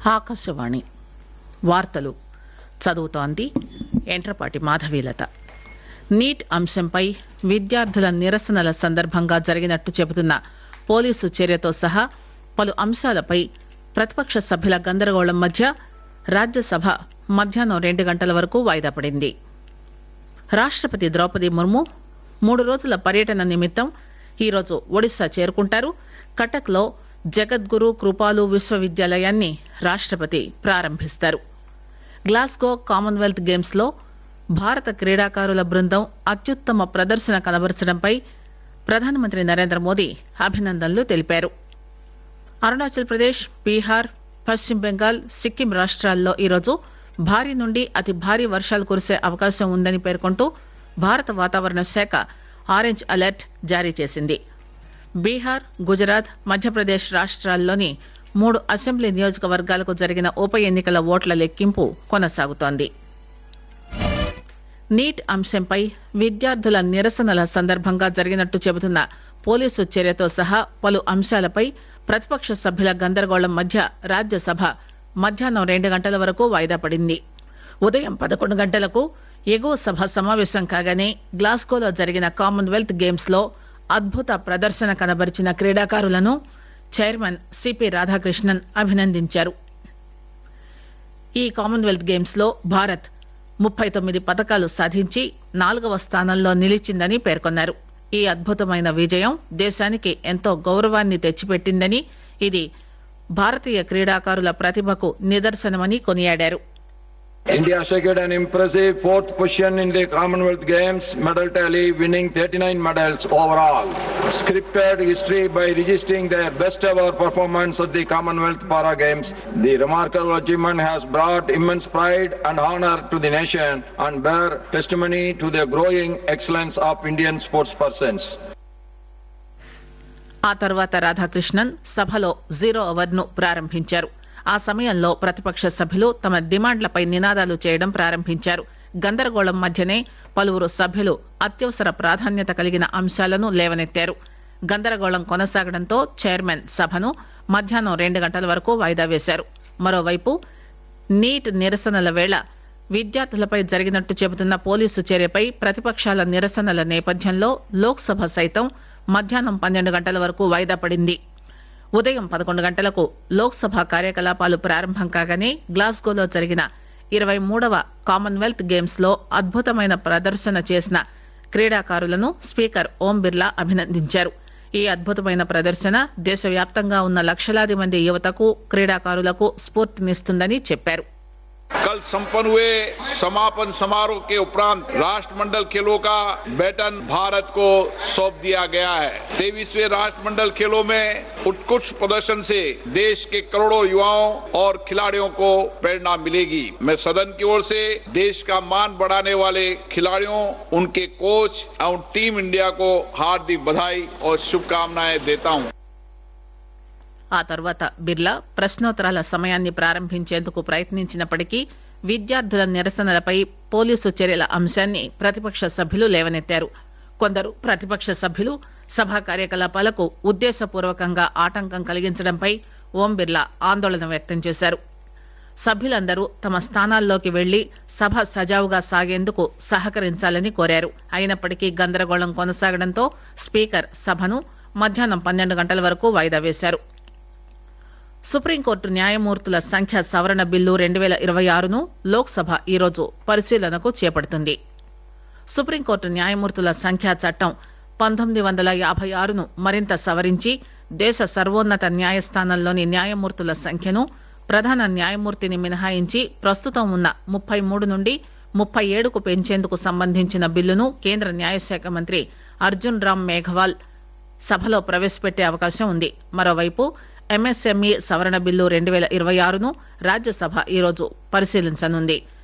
ఆకాశవాణి వార్తలు చదువుతోంది ఎంట్రపాటి మాధవీలత నీట్ అంశంపై విద్యార్థుల నిరసనల సందర్భంగా జరిగినట్టు చెబుతున్న పోలీసు చర్యతో సహా పలు అంశాలపై ప్రతిపక్ష సభ్యుల గందరగోళం మధ్య రాజ్యసభ మధ్యాహ్నం రెండు గంటల వరకు వాయిదా పడింది రాష్టపతి ద్రౌపది ముర్ము మూడు రోజుల పర్యటన నిమిత్తం ఈరోజు ఒడిశా చేరుకుంటారు కటక్ లో జగద్గురు కృపాలు విశ్వవిద్యాలయాన్ని రాష్టపతి ప్రారంభిస్తారు గ్లాస్గో కామన్వెల్త్ గేమ్స్ లో భారత క్రీడాకారుల బృందం అత్యుత్తమ ప్రదర్శన కనబరచడంపై ప్రధానమంత్రి నరేంద్ర మోదీ అభినందనలు తెలిపారు అరుణాచల్ ప్రదేశ్ బీహార్ పశ్చిమ బెంగాల్ సిక్కిం రాష్ట్రాల్లో ఈరోజు భారీ నుండి అతి భారీ వర్షాలు కురిసే అవకాశం ఉందని పేర్కొంటూ భారత వాతావరణ శాఖ ఆరెంజ్ అలర్ట్ జారీ చేసింది బీహార్ గుజరాత్ మధ్యప్రదేశ్ రాష్ట్రాల్లోని మూడు అసెంబ్లీ నియోజకవర్గాలకు జరిగిన ఉప ఎన్నికల ఓట్ల లెక్కింపు కొనసాగుతోంది నీట్ అంశంపై విద్యార్థుల నిరసనల సందర్భంగా జరిగినట్టు చెబుతున్న పోలీసు చర్యతో సహా పలు అంశాలపై ప్రతిపక్ష సభ్యుల గందరగోళం మధ్య రాజ్యసభ మధ్యాహ్నం రెండు గంటల వరకు వాయిదా పడింది ఉదయం పదకొండు గంటలకు ఎగువ సభ సమావేశం కాగానే గ్లాస్గోలో జరిగిన కామన్వెల్త్ గేమ్స్ లో అద్భుత ప్రదర్శన కనబరిచిన క్రీడాకారులను చైర్మన్ సిపి రాధాకృష్ణన్ అభినందించారు ఈ కామన్వెల్త్ గేమ్స్ లో భారత్ ముప్పై తొమ్మిది పతకాలు సాధించి నాలుగవ స్థానంలో నిలిచిందని పేర్కొన్నారు ఈ అద్భుతమైన విజయం దేశానికి ఎంతో గౌరవాన్ని తెచ్చిపెట్టిందని ఇది భారతీయ క్రీడాకారుల ప్రతిభకు నిదర్శనమని కొనియాడారు India secured an impressive fourth position in the Commonwealth Games medal tally, winning 39 medals overall. Scripted history by registering their best ever performance at the Commonwealth Para Games. The remarkable achievement has brought immense pride and honor to the nation and bear testimony to the growing excellence of Indian sportspersons. ఆ తర్వాత రాధాకృష్ణన్ సభలో zero hour ను ప్రారంభించారు ఆ సమయంలో ప్రతిపక్ష సభ్యులు తమ డిమాండ్లపై నినాదాలు చేయడం ప్రారంభించారు గందరగోళం మధ్యనే పలువురు సభ్యులు అత్యవసర ప్రాధాన్యత కలిగిన అంశాలను లేవనెత్తారు గందరగోళం కొనసాగడంతో చైర్మన్ సభను మధ్యాహ్నం రెండు గంటల వరకు వాయిదా వేశారు మరోవైపు నీట్ నిరసనల వేళ విద్యార్థులపై జరిగినట్టు చెబుతున్న పోలీసు చర్యపై ప్రతిపక్షాల నిరసనల నేపథ్యంలో లోక్సభ సైతం మధ్యాహ్నం పన్నెండు గంటల వరకు వాయిదా పడింది ఉదయం పదకొండు గంటలకు లోక్సభ కార్యకలాపాలు ప్రారంభం కాగానే గ్లాస్గోలో జరిగిన ఇరవై మూడవ కామన్వెల్త్ గేమ్స్ లో అద్భుతమైన ప్రదర్శన చేసిన క్రీడాకారులను స్పీకర్ ఓం బిర్లా అభినందించారు ఈ అద్భుతమైన ప్రదర్శన దేశవ్యాప్తంగా ఉన్న లక్షలాది మంది యువతకు క్రీడాకారులకు స్ఫూర్తినిస్తుందని చెప్పారు कल संपन्न हुए समापन समारोह के उपरांत राष्ट्रमंडल खेलों का बैटन भारत को सौंप दिया गया है तेईसवें राष्ट्रमंडल खेलों में उत्कृष्ट प्रदर्शन से देश के करोड़ों युवाओं और खिलाड़ियों को प्रेरणा मिलेगी मैं सदन की ओर से देश का मान बढ़ाने वाले खिलाड़ियों उनके कोच एवं टीम इंडिया को हार्दिक बधाई और शुभकामनाएं देता हूं ఆ తర్వాత బిర్లా ప్రశ్నోత్తరాల సమయాన్ని ప్రారంభించేందుకు ప్రయత్నించినప్పటికీ విద్యార్థుల నిరసనలపై పోలీసు చర్యల అంశాన్ని ప్రతిపక్ష సభ్యులు లేవనెత్తారు కొందరు ప్రతిపక్ష సభ్యులు సభా కార్యకలాపాలకు ఉద్దేశపూర్వకంగా ఆటంకం కలిగించడంపై ఓం బిర్లా ఆందోళన వ్యక్తం చేశారు సభ్యులందరూ తమ స్థానాల్లోకి వెళ్లి సభ సజావుగా సాగేందుకు సహకరించాలని కోరారు అయినప్పటికీ గందరగోళం కొనసాగడంతో స్పీకర్ సభను మధ్యాహ్నం పన్నెండు గంటల వరకు వాయిదా వేశారు సుప్రీంకోర్టు న్యాయమూర్తుల సంఖ్య సవరణ బిల్లు రెండు పేల ఇరవై ఆరును లోక్సభ ఈరోజు పరిశీలనకు చేపడుతుంది సుప్రీంకోర్టు న్యాయమూర్తుల సంఖ్యా చట్టం పంతొమ్మిది వందల యాభై ఆరును మరింత సవరించి దేశ సర్వోన్నత న్యాయస్థానంలోని న్యాయమూర్తుల సంఖ్యను ప్రధాన న్యాయమూర్తిని మినహాయించి ప్రస్తుతం ఉన్న ముప్పై మూడు నుండి ముప్పై ఏడుకు పెంచేందుకు సంబంధించిన బిల్లును కేంద్ర న్యాయశాఖ మంత్రి అర్జున్ రామ్ మేఘవాల్ సభలో ప్రవేశపెట్టే అవకాశం ఉంది మరోవైపు ఎంఎస్ఎంఈ సవరణ బిల్లు రెండు పేల ఇరవై ఆరును రాజ్యసభ ఈరోజు పరిశీలించనుంది